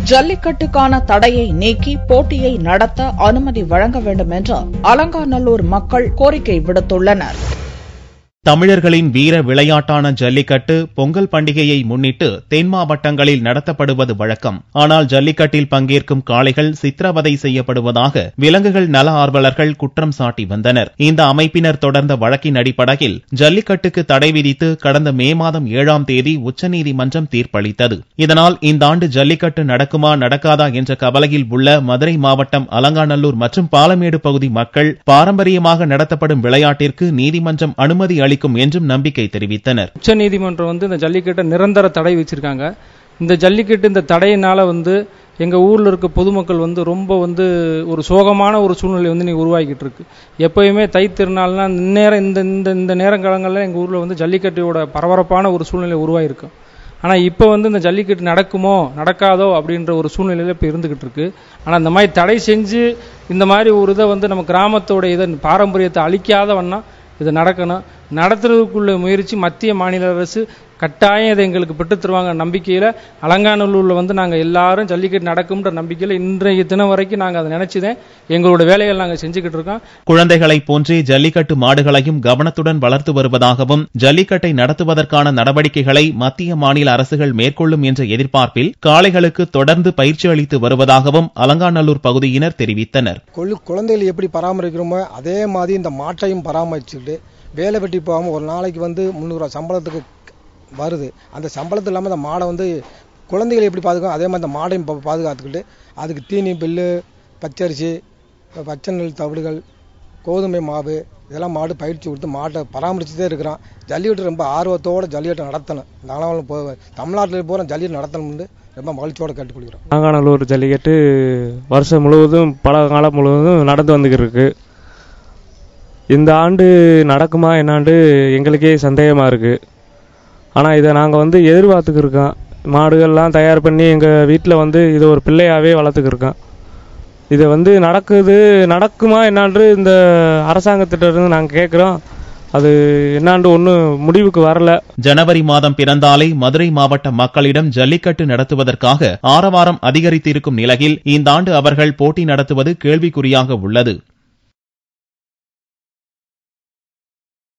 ஜல்லிக்கட்டுக்கான தடையை நீக்கி போட்டியை நடத்த அனுமதி வழங்க வேண்டும் என்று அலங்காநல்லூர் மக்கள் கோரிக்கை விடுத்துள்ளனர் தமிழர்களின் வீர விளையாட்டான ஜல்லிக்கட்டு பொங்கல் பண்டிகையை முன்னிட்டு தென் மாவட்டங்களில் நடத்தப்படுவது வழக்கம் ஆனால் ஜல்லிக்கட்டில் பங்கேற்கும் காளைகள் சித்திரவதை செய்யப்படுவதாக விலங்குகள் நல ஆர்வலர்கள் குற்றம் சாட்டி வந்தனர் இந்த அமைப்பினர் தொடர்ந்த வழக்கின் அடிப்படையில் ஜல்லிக்கட்டுக்கு தடை விதித்து கடந்த மே மாதம் ஏழாம் தேதி உச்சநீதிமன்றம் தீர்ப்பளித்தது இதனால் இந்த ஆண்டு ஜல்லிக்கட்டு நடக்குமா நடக்காதா என்ற கவலையில் உள்ள மதுரை மாவட்டம் அலங்காநல்லூர் மற்றும் பாலமேடு பகுதி மக்கள் பாரம்பரியமாக நடத்தப்படும் விளையாட்டிற்கு நீதிமன்றம் அனுமதி அளிக்கும் என்றும் நம்பிக்கை தெரிவித்தனர் உச்ச நீதிமன்றம் வந்து இந்த ஜல்லிக்கட்டை நிரந்தர தடை வச்சிருக்காங்க இந்த ஜல்லிக்கட்டு இந்த தடையினால வந்து எங்க ஊர்ல இருக்க பொதுமக்கள் வந்து ரொம்ப வந்து ஒரு சோகமான ஒரு சூழ்நிலை வந்து நீங்க உருவாக்கிட்டு இருக்கு எப்பயுமே தை திருநாள்னா இந்நேரம் இந்த இந்த இந்த நேரங்காலங்களில் எங்க ஊர்ல வந்து ஜல்லிக்கட்டோட பரபரப்பான ஒரு சூழ்நிலை உருவாயிருக்கும் ஆனா இப்போ வந்து இந்த ஜல்லிக்கட்டு நடக்குமோ நடக்காதோ அப்படின்ற ஒரு சூழ்நிலையில இப்போ இருந்துகிட்டு இருக்கு ஆனா இந்த மாதிரி தடை செஞ்சு இந்த மாதிரி ஒரு இதை வந்து நம்ம கிராமத்தோட இதை பாரம்பரியத்தை அழிக்காத வண்ணம் இது நடக்கணும் நடத்துறதுக்குள்ள முயற்சி மத்திய மாநில அரசு கட்டாயம் இதை எங்களுக்கு பெற்றுத் தருவாங்க நம்பிக்கையில் அலங்காநல்லூரில் வந்து நாங்கள் எல்லாரும் ஜல்லிக்கட்டு நடக்கும்ன்ற நம்பிக்கையில் இன்றைய தினம் வரைக்கும் நாங்கள் அதை நினைச்சுதான் எங்களோட வேலைகள் நாங்கள் செஞ்சுக்கிட்டு இருக்கோம் குழந்தைகளைப் போன்றே ஜல்லிக்கட்டு மாடுகளையும் கவனத்துடன் வளர்த்து வருவதாகவும் ஜல்லிக்கட்டை நடத்துவதற்கான நடவடிக்கைகளை மத்திய மாநில அரசுகள் மேற்கொள்ளும் என்ற எதிர்பார்ப்பில் காளைகளுக்கு தொடர்ந்து பயிற்சி அளித்து வருவதாகவும் அலங்காநல்லூர் பகுதியினர் தெரிவித்தனர் கொள்ளு குழந்தைகள் எப்படி பராமரிக்கிறோமோ அதே மாதிரி இந்த மாட்டையும் பராமரிச்சுட்டு வேலை வெட்டி போகாமல் ஒரு நாளைக்கு வந்து முந்நூறுரூவா சம்பளத்துக்கு வருது அந்த சம்பளத்து இல்லாமல் அந்த மாடை வந்து குழந்தைகளை எப்படி பாதுகாக்கும் அதே மாதிரி அந்த மாடையும் பா- பாதுகாத்துக்கிட்டு அதுக்கு தீனி பில்லு பச்சரிசி பச்சை நெல் தவிடுகள் கோதுமை மாவு இதெல்லாம் மாடு பயிற்சி கொடுத்து மாட்டை பராமரிச்சுட்டே இருக்கிறான் ஜல்லிக்கட்டு ரொம்ப ஆர்வத்தோட ஜல்லிக்கட்டை நடத்தணும் நாங்களும் போ தமிழ்நாட்டில் போகிற ஜல்லிக்கட்டு நடத்தணும்னு ரொம்ப மகிழ்ச்சியோட கேட்டுக்கொள்கிறோம் நாங்காநல்லூர் ஜல்லிக்கட்டு வருஷம் முழுவதும் பல காலம் முழுவதும் நடந்து வந்துக்கிட்டு இருக்கு இந்த ஆண்டு நடக்குமா என்னாண்டு எங்களுக்கே சந்தேகமாக இருக்கு ஆனால் இதை நாங்கள் வந்து எதிர்பார்த்துக்கு இருக்கோம் மாடுகள்லாம் தயார் பண்ணி எங்கள் வீட்டில் வந்து இதை ஒரு பிள்ளையாகவே வளர்த்துக்கு இருக்கோம் இதை வந்து நடக்குது நடக்குமா என்னான்று இந்த அரசாங்கத்திட்ட இருந்து நாங்கள் கேட்குறோம் அது என்னாண்டு ஒன்றும் முடிவுக்கு வரல ஜனவரி மாதம் பிறந்தாலே மதுரை மாவட்ட மக்களிடம் ஜல்லிக்கட்டு நடத்துவதற்காக ஆரவாரம் அதிகரித்திருக்கும் நிலையில் இந்த ஆண்டு அவர்கள் போட்டி நடத்துவது கேள்விக்குறியாக உள்ளது